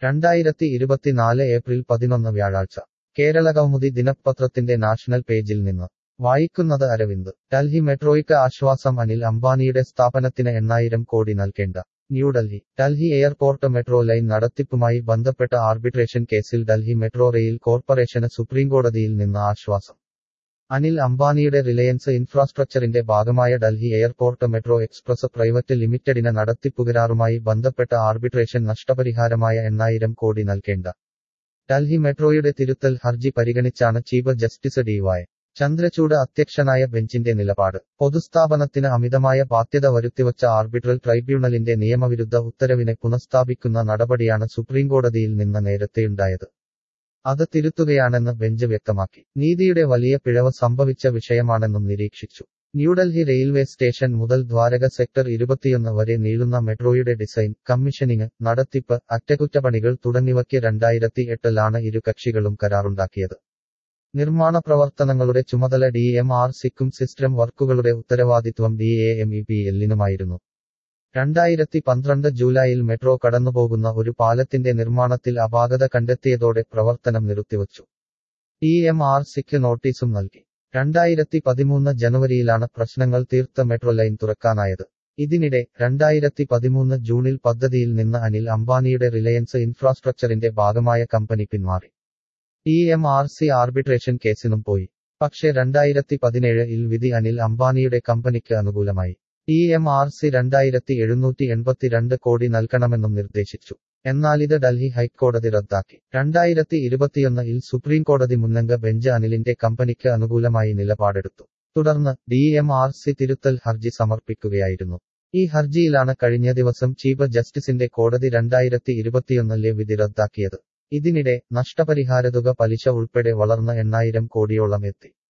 രണ്ടായിരത്തി ഇരുപത്തിനാല് ഏപ്രിൽ പതിനൊന്ന് വ്യാഴാഴ്ച കേരള കൗമുദി ദിനപത്രത്തിന്റെ നാഷണൽ പേജിൽ നിന്ന് വായിക്കുന്നത് അരവിന്ദ് ഡൽഹി മെട്രോയ്ക്ക് ആശ്വാസം അനിൽ അംബാനിയുടെ സ്ഥാപനത്തിന് എണ്ണായിരം കോടി നൽകേണ്ട New Delhi Delhi airport metro line നടത്തിപ്പുമായി ബന്ധപ്പെട്ട ആർബിട്രേഷൻ കേസിൽ ഡൽഹി മെട്രോ റെയിൽ കോർപ്പറേഷന് സുപ്രീംകോടതിയിൽ നിന്ന് ആശ്വാസം അനിൽ അംബാനിയുടെ റിലയൻസ് ഇൻഫ്രാസ്ട്രക്ചറിന്റെ ഭാഗമായ Delhi airport metro express private ലിമിറ്റഡിന് നടത്തിപ്പുകരാറുമായി ബന്ധപ്പെട്ട ആർബിട്രേഷൻ നഷ്ടപരിഹാരമായ എണ്ണായിരം കോടി നൽകേണ്ട ഡൽഹി മെട്രോയുടെ തിരുത്തൽ ഹർജി പരിഗണിച്ചാണ് chief justice D Y Chandrachud അധ്യക്ഷനായ ബെഞ്ചിന്റെ നിലപാട് പൊതുസ്ഥാപനത്തിന് അമിതമായ ബാധ്യത വരുത്തിവച്ച ആർബിട്രൽ ട്രൈബ്യൂണലിന്റെ നിയമവിരുദ്ധ ഉത്തരവിനെ പുനഃസ്ഥാപിക്കുന്ന നടപടിയാണ് സുപ്രീംകോടതിയിൽ നിന്ന് നേരത്തെയുണ്ടായത് അത് തിരുത്തുകയാണെന്ന് ബെഞ്ച് വ്യക്തമാക്കി നീതിയുടെ വലിയ പിഴവ് സംഭവിച്ച വിഷയമാണെന്നും നിരീക്ഷിച്ചു ന്യൂഡൽഹി റെയിൽവേ സ്റ്റേഷൻ മുതൽ ദ്വാരക സെക്ടർ ഇരുപത്തിയൊന്ന് വരെ നീളുന്ന മെട്രോയുടെ ഡിസൈൻ കമ്മീഷനിങ് നടത്തിപ്പ് അറ്റകുറ്റപ്പണികൾ തുടങ്ങിയവയ്ക്ക് രണ്ടായിരത്തി എട്ടിലാണ് ഇരു കക്ഷികളും കരാറുണ്ടാക്കിയത് നിർമ്മാണ പ്രവർത്തനങ്ങളുടെ ചുമതല ഡി എം ആർ സിക്കും സിസ്റ്റം വർക്കുകളുടെ ഉത്തരവാദിത്വം D A M E P എല്ലിനുമായിരുന്നു രണ്ടായിരത്തി പന്ത്രണ്ട് ജൂലൈയിൽ മെട്രോ കടന്നുപോകുന്ന ഒരു പാലത്തിന്റെ നിർമ്മാണത്തിൽ അപാകത കണ്ടെത്തിയതോടെ പ്രവർത്തനം നിർത്തിവച്ചു ഡി എം ആർ സിക്ക് നോട്ടീസും നൽകി രണ്ടായിരത്തി പതിമൂന്ന് ജനുവരിയിലാണ് പ്രശ്നങ്ങൾ തീർത്ത മെട്രോ ലൈൻ തുറക്കാനായത് ഇതിനിടെ രണ്ടായിരത്തി പതിമൂന്ന് ജൂണിൽ പദ്ധതിയിൽ നിന്ന് അനിൽ അംബാനിയുടെ റിലയൻസ് ഇൻഫ്രാസ്ട്രക്ചറിന്റെ ഭാഗമായ കമ്പനി പിന്മാറി T M R C arbitration കേസിനും പോയി പക്ഷേ രണ്ടായിരത്തി പതിനേഴിൽ വിധി അനിൽ അംബാനിയുടെ കമ്പനിക്ക് അനുകൂലമായി ടി എം ആർ സി രണ്ടായിരത്തി എഴുന്നൂറ്റി എൺപത്തിരണ്ട് കോടി നൽകണമെന്നും നിർദ്ദേശിച്ചു എന്നാൽ ഇത് ഡൽഹി ഹൈക്കോടതി റദ്ദാക്കി രണ്ടായിരത്തി ഇരുപത്തിയൊന്നിൽ സുപ്രീം കോടതി മുന്നംഗ ബെഞ്ച് അനിലിന്റെ കമ്പനിക്ക് അനുകൂലമായി നിലപാടെടുത്തു തുടർന്ന് ഡി എം ആർ സി തിരുത്തൽ ഹർജി സമർപ്പിക്കുകയായിരുന്നു ഈ ഹർജിയിലാണ് കഴിഞ്ഞ ദിവസം ചീഫ് ജസ്റ്റിസിന്റെ കോടതി രണ്ടായിരത്തി ഇരുപത്തിയൊന്നിലെ വിധി റദ്ദാക്കിയത് ഇതിനിടെ നഷ്ടപരിഹാരതുക പലിശ ഉൾപ്പെടെ വളർന്ന എണ്ണായിരം കോടിയോളം എത്തി